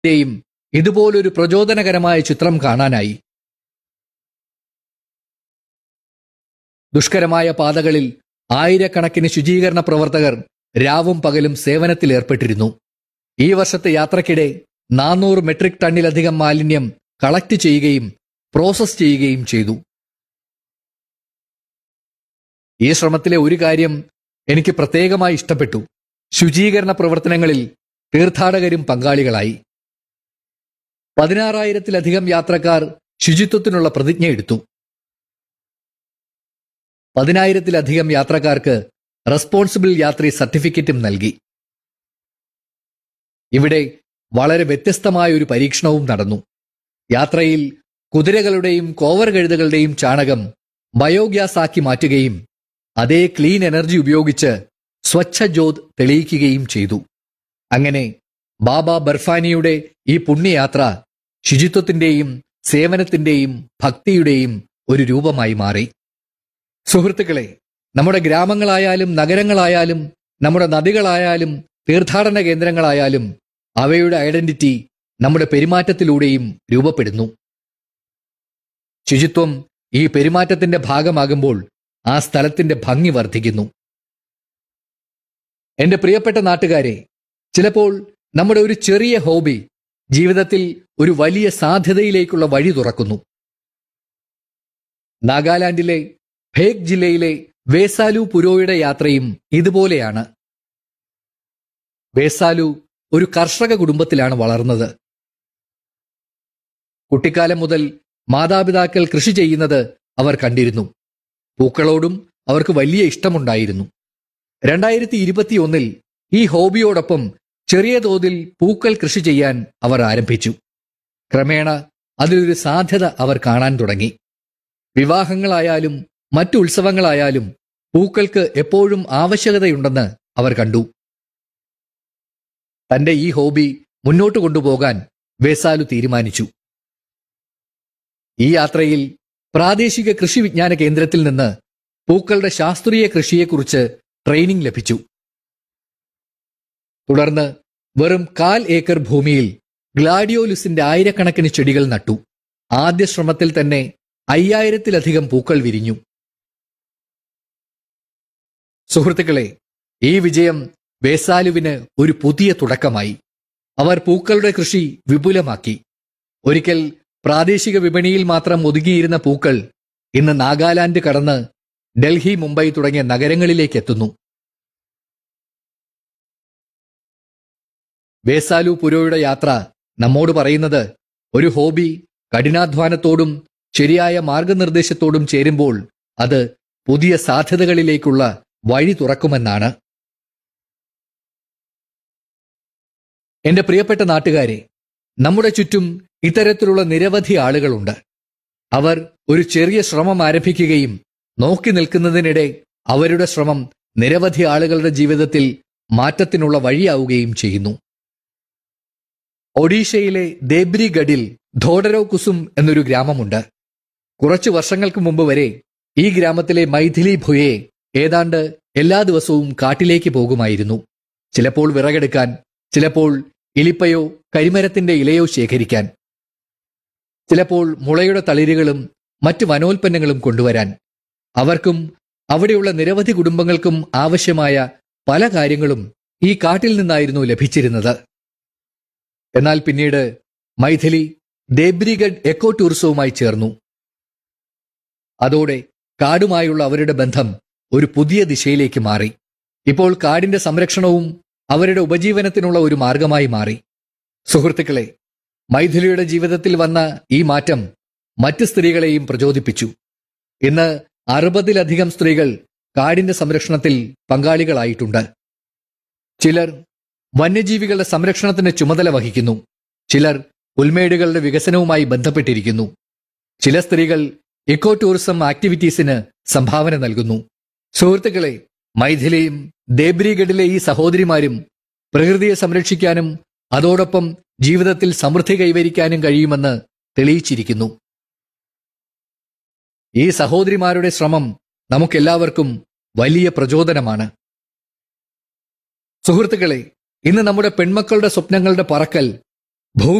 യും ഇതുപോലൊരു പ്രചോദനകരമായ ചിത്രം കാണാനായി ദുഷ്കരമായ പാതകളിൽ ആയിരക്കണക്കിന് ശുചീകരണ പ്രവർത്തകർ രാവും പകലും സേവനത്തിലേർപ്പെട്ടിരുന്നു ഈ വർഷത്തെ യാത്രക്കിടെ നാനൂറ് മെട്രിക് ടണ്ണിലധികം മാലിന്യം കളക്ട് ചെയ്യുകയും പ്രോസസ് ചെയ്യുകയും ചെയ്തു ഈ ശ്രമത്തിലെ ഒരു കാര്യം എനിക്ക് പ്രത്യേകമായി ഇഷ്ടപ്പെട്ടു ശുചീകരണ പ്രവർത്തനങ്ങളിൽ തീർത്ഥാടകരും പങ്കാളികളായി പതിനാറായിരത്തിലധികം യാത്രക്കാർ ശുചിത്വത്തിനുള്ള പ്രതിജ്ഞ എടുത്തു പതിനായിരത്തിലധികം യാത്രക്കാർക്ക് റെസ്പോൺസിബിൾ യാത്രി സർട്ടിഫിക്കറ്റും നൽകി ഇവിടെ വളരെ വ്യത്യസ്തമായ ഒരു പരീക്ഷണവും നടന്നു യാത്രയിൽ കുതിരകളുടെയും കോവർ കഴുതകളുടെയും ചാണകം ബയോഗ്യാസ് ആക്കി മാറ്റുകയും അതേ ക്ലീൻ എനർജി ഉപയോഗിച്ച് സ്വച്ഛ ജ്യോത് തെളിയിക്കുകയും ചെയ്തു അങ്ങനെ ബാബ ബർഫാനിയുടെ ഈ പുണ്യയാത്ര ശുചിത്വത്തിന്റെയും സേവനത്തിന്റെയും ഭക്തിയുടെയും ഒരു രൂപമായി മാറി സുഹൃത്തുക്കളെ നമ്മുടെ ഗ്രാമങ്ങളായാലും നഗരങ്ങളായാലും നമ്മുടെ നദികളായാലും തീർത്ഥാടന കേന്ദ്രങ്ങളായാലും അവയുടെ ഐഡന്റിറ്റി നമ്മുടെ പെരുമാറ്റത്തിലൂടെയും രൂപപ്പെടുന്നു ശുചിത്വം ഈ പെരുമാറ്റത്തിന്റെ ഭാഗമാകുമ്പോൾ ആ സ്ഥലത്തിന്റെ ഭംഗി വർദ്ധിക്കുന്നു എന്റെ പ്രിയപ്പെട്ട നാട്ടുകാരെ ചിലപ്പോൾ നമ്മുടെ ഒരു ചെറിയ ഹോബി ജീവിതത്തിൽ ഒരു വലിയ സാധ്യതയിലേക്കുള്ള വഴി തുറക്കുന്നു നാഗാലാൻഡിലെ ഭേക് ജില്ലയിലെ വേസാലു പുരോയുടെ യാത്രയും ഇതുപോലെയാണ് വേസാലു ഒരു കർഷക കുടുംബത്തിലാണ് വളർന്നത് കുട്ടിക്കാലം മുതൽ മാതാപിതാക്കൾ കൃഷി ചെയ്യുന്നത് അവർ കണ്ടിരുന്നു പൂക്കളോടും അവർക്ക് വലിയ ഇഷ്ടമുണ്ടായിരുന്നു രണ്ടായിരത്തി ഇരുപത്തിയൊന്നിൽ ഈ ഹോബിയോടൊപ്പം ചെറിയ തോതിൽ പൂക്കൾ കൃഷി ചെയ്യാൻ അവർ ആരംഭിച്ചു ക്രമേണ അതിലൊരു സാധ്യത അവർ കാണാൻ തുടങ്ങി വിവാഹങ്ങളായാലും മറ്റു ഉത്സവങ്ങളായാലും പൂക്കൾക്ക് എപ്പോഴും ആവശ്യകതയുണ്ടെന്ന് അവർ കണ്ടു തന്റെ ഈ ഹോബി മുന്നോട്ട് കൊണ്ടുപോകാൻ വേസാലു തീരുമാനിച്ചു ഈ യാത്രയിൽ പ്രാദേശിക കൃഷി വിജ്ഞാന കേന്ദ്രത്തിൽ നിന്ന് പൂക്കളുടെ ശാസ്ത്രീയ കൃഷിയെക്കുറിച്ച് ട്രെയിനിംഗ് ലഭിച്ചു തുടർന്ന് വെറും കാൽ ഏക്കർ ഭൂമിയിൽ ഗ്ലാഡിയോലുസിന്റെ ആയിരക്കണക്കിന് ചെടികൾ നട്ടു ആദ്യ ശ്രമത്തിൽ തന്നെ അയ്യായിരത്തിലധികം പൂക്കൾ വിരിഞ്ഞു സുഹൃത്തുക്കളെ ഈ വിജയം വേസാലുവിന് ഒരു പുതിയ തുടക്കമായി അവർ പൂക്കളുടെ കൃഷി വിപുലമാക്കി ഒരിക്കൽ പ്രാദേശിക വിപണിയിൽ മാത്രം ഒതുങ്ങിയിരുന്ന പൂക്കൾ ഇന്ന് നാഗാലാൻഡ് കടന്ന് ഡൽഹി മുംബൈ തുടങ്ങിയ നഗരങ്ങളിലേക്ക് എത്തുന്നു വേസാലു പുരോയുടെ യാത്ര നമ്മോട് പറയുന്നത് ഒരു ഹോബി കഠിനാധ്വാനത്തോടും ശരിയായ മാർഗനിർദ്ദേശത്തോടും ചേരുമ്പോൾ അത് പുതിയ സാധ്യതകളിലേക്കുള്ള വഴി തുറക്കുമെന്നാണ് എന്റെ പ്രിയപ്പെട്ട നാട്ടുകാരെ നമ്മുടെ ചുറ്റും ഇത്തരത്തിലുള്ള നിരവധി ആളുകളുണ്ട് അവർ ഒരു ചെറിയ ശ്രമം ആരംഭിക്കുകയും നോക്കി നിൽക്കുന്നതിനിടെ അവരുടെ ശ്രമം നിരവധി ആളുകളുടെ ജീവിതത്തിൽ മാറ്റത്തിനുള്ള വഴിയാവുകയും ചെയ്യുന്നു ഒഡീഷയിലെ ദേബ്രിഗഡിൽ ധോഡരോ കുസും എന്നൊരു ഗ്രാമമുണ്ട് കുറച്ചു വർഷങ്ങൾക്ക് മുമ്പ് വരെ ഈ ഗ്രാമത്തിലെ മൈഥിലി ഭുയെ ഏതാണ്ട് എല്ലാ ദിവസവും കാട്ടിലേക്ക് പോകുമായിരുന്നു ചിലപ്പോൾ വിറകെടുക്കാൻ ചിലപ്പോൾ ഇലിപ്പയോ കരിമരത്തിന്റെ ഇലയോ ശേഖരിക്കാൻ ചിലപ്പോൾ മുളയുടെ തളിരുകളും മറ്റു വനോൽപ്പന്നങ്ങളും കൊണ്ടുവരാൻ അവർക്കും അവിടെയുള്ള നിരവധി കുടുംബങ്ങൾക്കും ആവശ്യമായ പല കാര്യങ്ങളും ഈ കാട്ടിൽ നിന്നായിരുന്നു ലഭിച്ചിരുന്നത് എന്നാൽ പിന്നീട് മൈഥിലി ദേബ്രിഗഡ് എക്കോ ടൂറിസവുമായി ചേർന്നു അതോടെ കാടുമായുള്ള അവരുടെ ബന്ധം ഒരു പുതിയ ദിശയിലേക്ക് മാറി ഇപ്പോൾ കാടിന്റെ സംരക്ഷണവും അവരുടെ ഉപജീവനത്തിനുള്ള ഒരു മാർഗമായി മാറി സുഹൃത്തുക്കളെ മൈഥിലിയുടെ ജീവിതത്തിൽ വന്ന ഈ മാറ്റം മറ്റ് സ്ത്രീകളെയും പ്രചോദിപ്പിച്ചു ഇന്ന് അറുപതിലധികം സ്ത്രീകൾ കാടിന്റെ സംരക്ഷണത്തിൽ പങ്കാളികളായിട്ടുണ്ട് ചിലർ വന്യജീവികളുടെ സംരക്ഷണത്തിന് ചുമതല വഹിക്കുന്നു ചിലർ പുൽമേടുകളുടെ വികസനവുമായി ബന്ധപ്പെട്ടിരിക്കുന്നു ചില സ്ത്രീകൾ ഇക്കോ ടൂറിസം ആക്ടിവിറ്റീസിന് സംഭാവന നൽകുന്നു സുഹൃത്തുക്കളെ മൈഥിലിയും ദേബ്രിഗഡിലെ ഈ സഹോദരിമാരും പ്രകൃതിയെ സംരക്ഷിക്കാനും അതോടൊപ്പം ജീവിതത്തിൽ സമൃദ്ധി കൈവരിക്കാനും കഴിയുമെന്ന് തെളിയിച്ചിരിക്കുന്നു ഈ സഹോദരിമാരുടെ ശ്രമം നമുക്കെല്ലാവർക്കും വലിയ പ്രചോദനമാണ് സുഹൃത്തുക്കളെ ഇന്ന് നമ്മുടെ പെൺമക്കളുടെ സ്വപ്നങ്ങളുടെ പറക്കൽ ഭൂമി